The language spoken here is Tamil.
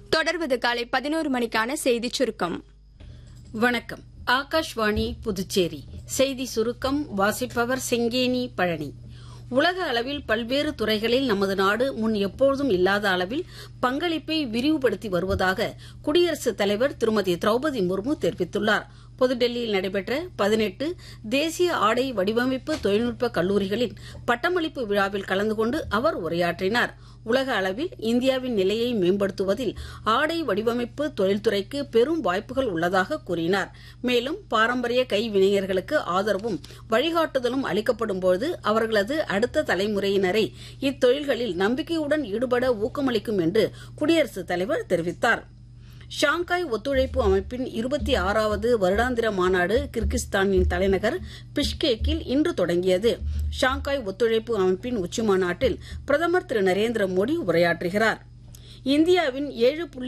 தொடர்வது காலை பதினோரு மணிக்கான செய்திச் சுருக்கம் வணக்கம் ஆகாஷ்வாணி புதுச்சேரி செய்தி சுருக்கம் வாசிப்பவர் செங்கேனி பழனி உலக அளவில் பல்வேறு துறைகளில் நமது நாடு முன் எப்பொழுதும் இல்லாத அளவில் பங்களிப்பை விரிவுபடுத்தி வருவதாக குடியரசுத் தலைவர் திருமதி திரௌபதி முர்மு தெரிவித்துள்ளார் புதுடெல்லியில் நடைபெற்ற பதினெட்டு தேசிய ஆடை வடிவமைப்பு தொழில்நுட்ப கல்லூரிகளின் பட்டமளிப்பு விழாவில் கலந்து கொண்டு அவர் உரையாற்றினார் உலக அளவில் இந்தியாவின் நிலையை மேம்படுத்துவதில் ஆடை வடிவமைப்பு தொழில்துறைக்கு பெரும் வாய்ப்புகள் உள்ளதாக கூறினார் மேலும் பாரம்பரிய கைவினைஞர்களுக்கு ஆதரவும் வழிகாட்டுதலும் அளிக்கப்படும்போது அவர்களது அடுத்த தலைமுறையினரை இத்தொழில்களில் நம்பிக்கையுடன் ஈடுபட ஊக்கமளிக்கும் என்று குடியரசுத் தலைவர் தெரிவித்தார் ஷாங்காய் ஒத்துழைப்பு அமைப்பின் இருபத்தி ஆறாவது வருடாந்திர மாநாடு கிர்கிஸ்தானின் தலைநகர் பிஷ்கேக்கில் இன்று தொடங்கியது ஷாங்காய் ஒத்துழைப்பு அமைப்பின் உச்சிமாநாட்டில் பிரதமர் திரு நரேந்திர மோடி உரையாற்றுகிறார் இந்தியாவின் ஏழு